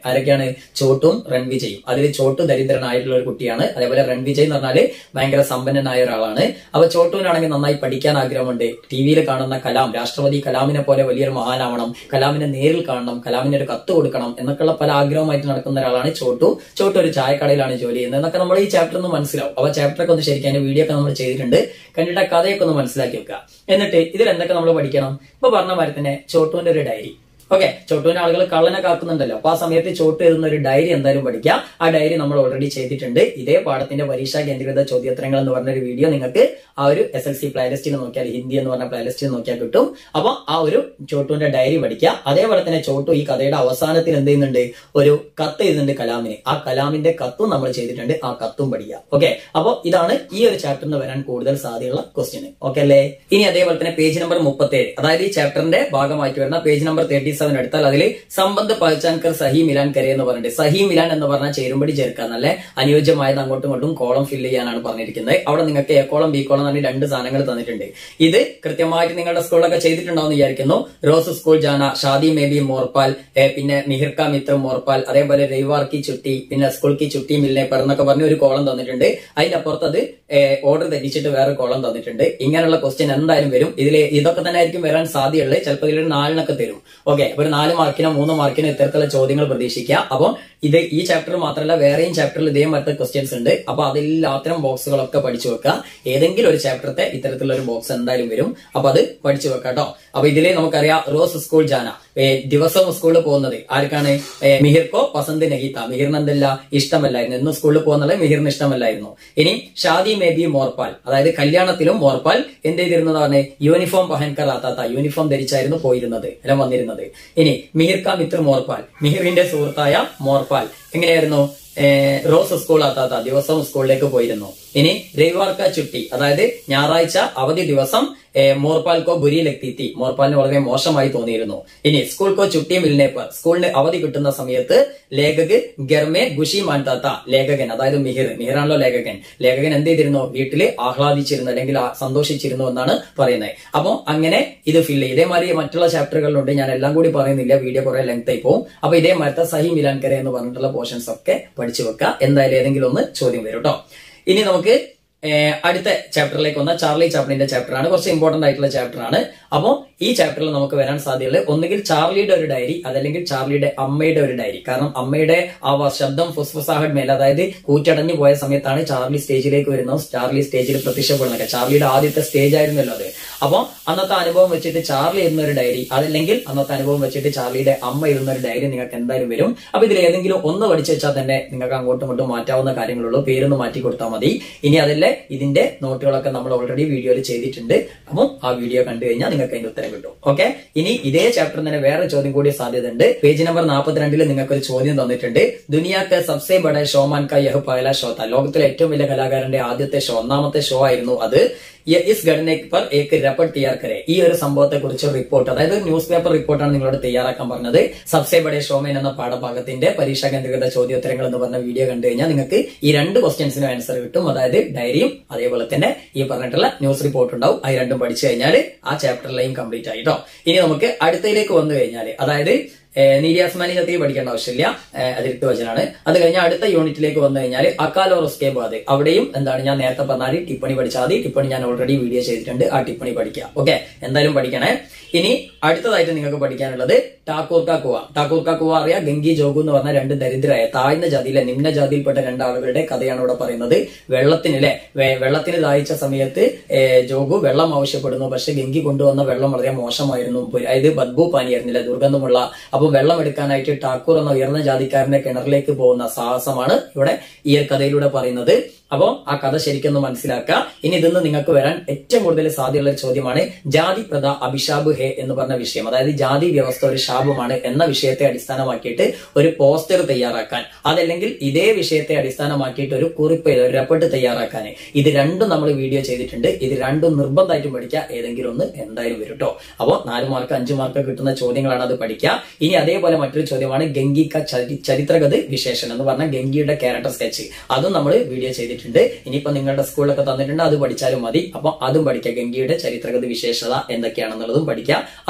ആരൊക്കെയാണ് ചോട്ടും റൺവിജയും അതിൽ ചോട്ടു ദരിദ്രനായിട്ടുള്ള ഒരു കുട്ടിയാണ് അതേപോലെ റൺവിജയ് എന്ന് പറഞ്ഞാല് ഭയങ്കര സമ്പന്നനായ ഒരാളാണ് അപ്പൊ ചോട്ടുവിനാണെങ്കിൽ നന്നായി പഠിക്കാൻ ആഗ്രഹമുണ്ട് ടി വിയിൽ കാണുന്ന കലാം രാഷ്ട്രപതി കലാമിനെ പോലെ വലിയൊരു മഹാനാവണം കലാമിനെ നേരിൽ കാണണം കലാമിന് ഒരു കത്ത് കൊടുക്കണം എന്നൊക്കെയുള്ള പല ആഗ്രഹമായിട്ട് നടക്കുന്ന ഒരാളാണ് ചോട്ടു ചോട്ടു ഒരു ചായക്കടയിലാണ് ജോലി ചെയ്യുന്നത് എന്നൊക്കെ നമ്മൾ ഈ ചാപ്റ്റർ ഒന്ന് മനസ്സിലാവും അപ്പൊ ചാപ്റ്ററൊക്കെ ഒന്ന് ശരിക്കും അതിന്റെ വീഡിയോ ഒക്കെ നമ്മൾ ചെയ്തിട്ടുണ്ട് കണ്ടിട്ട് ആ കഥയൊക്കെ ഒന്ന് മനസ്സിലാക്കി വെക്കുക എന്നിട്ട് ഇതിൽ എന്തൊക്കെ നമ്മൾ പഠിക്കണം ഇപ്പൊ പറഞ്ഞ മാതിരി തന്നെ ചോട്ടുവിന്റെ ഒരു ഡയറി ഓക്കെ ചോട്ടുവിന്റെ ആളുകൾ കള്ളനെ കാക്കുന്നുണ്ടല്ലോ അപ്പൊ ആ സമയത്ത് ചോട്ട് എഴുതുന്ന ഒരു ഡയറി എന്തായാലും പഠിക്കുക ആ ഡയറി നമ്മൾ ഓൾറെഡി ചെയ്തിട്ടുണ്ട് ഇതേ പാഠത്തിന്റെ പരീക്ഷാ കേന്ദ്രീകൃത ചോദ്യോത്തരങ്ങൾ എന്ന് പറഞ്ഞ ഒരു വീഡിയോ നിങ്ങൾക്ക് ആ ഒരു എസ് എൽ സി പ്ലേലിസ്റ്റിൽ നോക്കിയാൽ ഹിന്ദി എന്ന് പറഞ്ഞ പ്ലേലിസ്റ്റിൽ നോക്കിയാൽ കിട്ടും അപ്പൊ ആ ഒരു ചോട്ടുവിന്റെ ഡയറി പഠിക്കുക അതേപോലെ തന്നെ ചോട്ടു ഈ കഥയുടെ അവസാനത്തിൽ എന്ത് ചെയ്യുന്നുണ്ട് ഒരു കത്ത് എഴുതുന്നുണ്ട് കലാമിന് ആ കലാമിന്റെ കത്തും നമ്മൾ ചെയ്തിട്ടുണ്ട് ആ കത്തും പഠിക്കുക ഓക്കെ അപ്പൊ ഇതാണ് ഈ ഒരു ചാപ്റ്ററിന് വരാൻ കൂടുതൽ സാധ്യതയുള്ള ക്വസ്റ്റ്യൻ ഓക്കെ അല്ലേ ഇനി അതേപോലെ തന്നെ പേജ് നമ്പർ മുപ്പത്തി അതായത് ഈ ചാപ്റ്ററിന്റെ ഭാഗമായിട്ട് വരുന്ന പേജ് നമ്പർ തേർട്ടി സെവൻ എടുത്താൽ അതിൽ സംബന്ധ് പഹച്ചാൻകർ സഹി മിലാൻ കരെ എന്ന് പറഞ്ഞിട്ട് സഹി മിലാൻ എന്ന് പറഞ്ഞാൽ ചേരുമ്പടി ചേർക്കുക നല്ല അനുയോജ്യമായത് അങ്ങോട്ടും ഇങ്ങോട്ടും കോളം ഫില്ല് ചെയ്യാനാണ് പറഞ്ഞിരിക്കുന്നത് അവിടെ നിങ്ങൾക്ക് എ കോളം ബി കോളം എന്ന് രണ്ട് സാധനങ്ങൾ തന്നിട്ടുണ്ട് ഇത് കൃത്യമായിട്ട് നിങ്ങളുടെ സ്കൂളിലൊക്കെ ചെയ്തിട്ടുണ്ടാവും വിചാരിക്കുന്നു റോസ് സ്കൂൾ ജാന ഷാദി മേബി മോർപാൽ ഏ, പിന്നെ മിഹിർക്ക മിത്ര മോർപാൽ അതേപോലെ രവിവാർ കി ചുട്ടി പിന്നെ സ്കൂൾ കി ചുട്ടി മില്ലെ പെർ എന്നൊക്കെ പറഞ്ഞ് ഒരു കോളം തന്നിട്ടുണ്ട് അതിന്റെ അപ്പുറത്ത് അത് ഓർഡർ തെറ്റിച്ചിട്ട് വേറെ കോളം തന്നിട്ടുണ്ട് ഇങ്ങനെയുള്ള ക്വസ്റ്റ്യൻ എന്തായാലും വരും ഇതിൽ ഇതൊക്കെ തന്നെ ആയിരിക്കും വരാൻ സാധ്യതയുള്ളത് ചിലപ്പോൾ ഇതിലൊരു നാലിനൊക്കെ തരും ഓക്കെ അപ്പൊ ഒരു നാല് മാർക്കിനോ മൂന്ന് മാർക്കിനോ ഇത്തരത്തിലുള്ള ചോദ്യങ്ങൾ പ്രതീക്ഷിക്കുക അപ്പം ഇത് ഈ ചാപ്റ്റർ മാത്രമല്ല വേറെയും ചാപ്റ്ററിൽ ഇതേ മറ്റു ക്വസ്റ്റ്യൻസ് ഉണ്ട് അപ്പൊ അതില്ലാത്തരം ബോക്സുകളൊക്കെ പഠിച്ചു വെക്കുക ഏതെങ്കിലും ഒരു ചാപ്റ്ററത്തെ ഇത്തരത്തിലുള്ള ഒരു ബോക്സ് എന്തായാലും വരും അപ്പൊ അത് പഠിച്ചു വെക്കാം കേട്ടോ അപ്പൊ ഇതിലെ നമുക്കറിയാം റോസ് സ്കൂൾ ജാന ഏ, ദിവസവും സ്കൂളിൽ പോകുന്നത് ആർക്കാണ് ഏ, മിഹിർക്കോ പസന്ത് നഹീത്ത മിഹിറിന് എന്തല്ല ഇഷ്ടമല്ലായിരുന്നു എന്നും സ്കൂളിൽ പോകുന്നത് മിഹിറിന് ഇഷ്ടമല്ലായിരുന്നു ഇനി ഷാദി മേ ബി മോർപാൽ അതായത് കല്യാണത്തിലും മോർപാൽ എന്ത് ചെയ്തിരുന്നതാണ് യൂണിഫോം പഹൻകർ ആത്താത്ത യൂണിഫോം ധരിച്ചായിരുന്നു പോയിരുന്നത് അല്ല വന്നിരുന്നത് ഇനി മിഹിർക്ക മിത്ര മോർപാൽ മിഹിറിന്റെ സുഹൃത്തായ മോർപാൽ എങ്ങനെയായിരുന്നു ഏഹ് റോസ് സ്കൂൾ ആത്താത്ത ദിവസവും സ്കൂളിലേക്ക് പോയിരുന്നു ഇനി രവിവാർക്ക ചുട്ടി അതായത് ഞായറാഴ്ച അവധി ദിവസം ഏഹ് മോർപാൽക്കോ ബുരിയിലെത്തി മോർപാലിന് വളരെ മോശമായി തോന്നിയിരുന്നു ഇനി സ്കൂൾ കോ ചുട്ടി മിൽനേപ്പർ സ്കൂളിന് അവധി കിട്ടുന്ന സമയത്ത് ലേഖക് ഗർമെ ഗുഷി മാൻതാത്ത ലേഖകൻ അതായത് മിഹിർ മിഹിറാണല്ലോ ലേഖകൻ ലേഖകൻ എന്ത് ചെയ്തിരുന്നു വീട്ടില് ആഹ്ലാദിച്ചിരുന്നു അല്ലെങ്കിൽ ആ- സന്തോഷിച്ചിരുന്നു എന്നാണ് പറയുന്നത് അപ്പൊ അങ്ങനെ ഇത് ഫില്ല് ചെയ്യും ഇതേമാതിരി മറ്റുള്ള ചാപ്റ്ററുകളിലുണ്ട് ഞാൻ എല്ലാം കൂടി പറയുന്നില്ല വീഡിയോ കുറെ ലെങ്ത് ആയി പോകും അപ്പൊ ഇതേമാരത്തെ സഹി മിലാൻകര എന്ന് പറഞ്ഞിട്ടുള്ള പോർഷൻസ് ഒക്കെ പഠിച്ചു വെക്കുക എന്തായാലും ഏതെങ്കിലും ഒന്ന് ചോദ്യം വരും കേട്ടോ ഇനി നമുക്ക് ഏഹ്, അടുത്ത ചാപ്റ്ററിലേക്ക് വന്ന ചാർലി ചാപ്ലിന്റെ ചാപ്റ്റർ ആണ് കുറച്ച് ഇമ്പോർട്ടന്റ് ആയിട്ടുള്ള ചാപ്റ്റർ ആണ് അപ്പോൾ ഈ ചാപ്റ്ററിൽ നമുക്ക് വരാൻ സാധ്യതയുള്ളത് ഒന്നുകിൽ ചാർലിയുടെ ഒരു ഡയറി അതല്ലെങ്കിൽ ചാർലിയുടെ അമ്മയുടെ ഒരു ഡയറി കാരണം അമ്മയുടെ ആ വ- ശബ്ദം ഫുസ്ഫുസാഹഡ് മേൽ അതായത് കൂറ്റടഞ്ഞു പോയ സമയത്താണ് ചാർലി സ്റ്റേജിലേക്ക് വരുന്നത് ചാർലി സ്റ്റേജിൽ പ്രത്യക്ഷപ്പെടുന്നത് ചാർലിയുടെ ആദ്യത്തെ സ്റ്റേജ് ആയിരുന്നല്ലോ അത് അപ്പോൾ അന്നത്തെ അനുഭവം വെച്ചിട്ട് ചാർലി ഇരുന്ന ഒരു ഡയറി അതല്ലെങ്കിൽ അന്നത്തെ അനുഭവം വെച്ചിട്ട് ചാർലിയുടെ അമ്മ ഇരുന്ന ഒരു ഡയറി നിങ്ങൾക്ക് എന്തായാലും വരും അപ്പൊ ഇതിൽ ഏതെങ്കിലും ഒന്ന് പഠിച്ചു വെച്ചാൽ തന്നെ നിങ്ങൾക്ക് അങ്ങോട്ടും ഇങ്ങോട്ടും മാറ്റാവുന്ന കാര്യങ്ങളുള്ളൂ പേരൊന്ന് മാറ്റി കൊടുത്താൽ മതി ഇനി അതിലെ ഇതിന്റെ നോട്ടുകളൊക്കെ നമ്മൾ ഓൾറെഡി വീഡിയോയിൽ ചെയ്തിട്ടുണ്ട് അപ്പം ആ വീഡിയോ കണ്ടു കഴിഞ്ഞാൽ നിങ്ങൾക്ക് അതിന്റെ ഉത്തരം കിട്ടും ഓക്കെ ഇനി ഇതേ ചാപ്റ്ററിൽ തന്നെ വേറെ ചോദ്യം കൂടി സാധ്യതയുണ്ട് പേജ് നമ്പർ നാൽപ്പത്തിരണ്ടിൽ നിങ്ങൾക്ക് ഒരു ചോദ്യം തന്നിട്ടുണ്ട് ദുനിയാക്ക് സബ്സെ ബഡ ഷോമാൻ കാ യഹ് പഹല ഷോ താ ലോകത്തിലെ ഏറ്റവും വലിയ കലാകാരന്റെ ആദ്യത്തെ ഷോ ഒന്നാമത്തെ ഷോ ആയിരുന്നു അത് യ- ഇസ് ഘടന पर एक रिपोर्ट तैयार करे ഈ ഒരു സംഭവത്തെ കുറിച്ച് റിപ്പോർട്ട് അതായത് ന്യൂസ് പേപ്പർ റിപ്പോർട്ടാണ് നിങ്ങളോട് തയ്യാറാക്കാൻ പറഞ്ഞത് സബ്സെ ബഡെ ഷോമേൻ എന്ന പാഠഭാഗത്തിന്റെ പരീക്ഷാ കേന്ദ്രീകൃത ചോദ്യോത്തരങ്ങൾ എന്ന് പറഞ്ഞ വീഡിയോ കണ്ടു കഴിഞ്ഞാൽ നിങ്ങൾക്ക് ഈ രണ്ട് ക്വസ്റ്റ്യൻസിനും ആൻസർ കിട്ടും അതായത് ഡയറിയും അതേപോലെ തന്നെ ഈ പറഞ്ഞിട്ടുള്ള ന്യൂസ് റിപ്പോർട്ട് ഉണ്ടാവും അത് രണ്ടും പഠിച്ചു കഴിഞ്ഞാൽ ആ ചാപ്റ്ററിലെയും കംപ്ലീറ്റ് ആയിട്ടോ ഇനി നമുക്ക് അടുത്തയിലേക്ക് വന്നു കഴിഞ്ഞാൽ അതായത് നീരിയാസ്മാനി കത്തി പഠിക്കേണ്ട ആവശ്യമില്ല ഏഹ് അതിരിട്ട് വചനാണ് അത് കഴിഞ്ഞാൽ അടുത്ത യൂണിറ്റിലേക്ക് വന്നു കഴിഞ്ഞാൽ അക്കാലോ റൊസ്കേ ബാദ് അവിടെയും എന്താണ് ഞാൻ നേരത്തെ പറഞ്ഞാൽ ടിപ്പണി പഠിച്ചാൽ മതി ടിപ്പണി ഞാൻ ഓൾറെഡി വീഡിയോ ചെയ്തിട്ടുണ്ട് ആ ടിപ്പണി പഠിക്കുക ഓക്കെ എന്തായാലും പഠിക്കണേ ഇനി അടുത്തതായിട്ട് നിങ്ങൾക്ക് പഠിക്കാനുള്ളത് ടാക്കൂർ കാക്കുവ ടാക്കൂർ കാക്കുവ അറിയാം ഗംഗി ജോഗു എന്ന് പറഞ്ഞ രണ്ട് ദരിദ്രരായ താഴ്ന്ന ജാതിയിലെ നിമ്ന ജാതിയിൽപ്പെട്ട രണ്ടാളുകളുടെ കഥയാണ് ഇവിടെ പറയുന്നത് വെള്ളത്തിന് അല്ലെ വെള്ളത്തിന് ദാഹിച്ച സമയത്ത് ഏഹ്, ജോഗു വെള്ളം ആവശ്യപ്പെടുന്നു പക്ഷെ ഗംഗി കൊണ്ടുവന്ന വെള്ളം വളരെ മോശമായിരുന്നു അതായത് ബദ്ബു പാനിയായിരുന്നില്ല ദുർഗന്ധമുള്ള അപ്പൊ വെള്ളം എടുക്കാനായിട്ട് ടാക്കൂർ എന്ന ഉയർന്ന ജാതിക്കാരന്റെ കിണറിലേക്ക് പോകുന്ന സാഹസമാണ് ഇവിടെ ഈ ഒരു കഥയിലൂടെ പറയുന്നത് അപ്പോ ആ കഥ ശരിക്കൊന്ന് മനസ്സിലാക്കുക ഇനി ഇതിന്ന് നിങ്ങൾക്ക് വരാൻ ഏറ്റവും കൂടുതൽ സാധ്യതയുള്ള ഒരു ചോദ്യമാണ് ജാതി പ്രഥ അഭിഷാബ് ഹേ എന്ന് പറഞ്ഞ വിഷയം അതായത് ജാതി വ്യവസ്ഥ ഒരു ശാപമാണ് എന്ന വിഷയത്തെ അടിസ്ഥാനമാക്കിയിട്ട് ഒരു പോസ്റ്റർ തയ്യാറാക്കാൻ അതല്ലെങ്കിൽ ഇതേ വിഷയത്തെ അടിസ്ഥാനമാക്കിയിട്ട് ഒരു കുറിപ്പ് ഒരു റെപ്പോർട്ട് തയ്യാറാക്കാൻ ഇത് രണ്ടും നമ്മൾ വീഡിയോ ചെയ്തിട്ടുണ്ട് ഇത് രണ്ടും നിർബന്ധമായിട്ടും പഠിക്കുക ഏതെങ്കിലും ഒന്ന് എന്തായാലും വരും കേട്ടോ അപ്പോൾ നാല് മാർക്ക് അഞ്ച് മാർക്ക് കിട്ടുന്ന ചോദ്യങ്ങളാണ് അത് പഠിക്കുക ഇനി അതേപോലെ മറ്റൊരു ചോദ്യമാണ് ഗംഗിക്ക ചരി- ചരിത്രഗത് വിശേഷണം എന്ന് പറഞ്ഞ ഗംഗിയുടെ ക്യാരക്ടർ സ്കെച്ച് അതും നമ്മൾ വീഡിയോ ചെയ്തിട്ടുണ്ട് ഇനിയിപ്പോ നിങ്ങളുടെ സ്കൂളിലൊക്കെ തന്നിട്ടുണ്ട് അത് പഠിച്ചാലും മതി അപ്പൊ അതും പഠിക്കുക ഗംഗിയുടെ ചരിത്രഗത വിശേഷത എന്തൊക്കെയാണെന്നുള്ളതും പഠിക്കുക അത്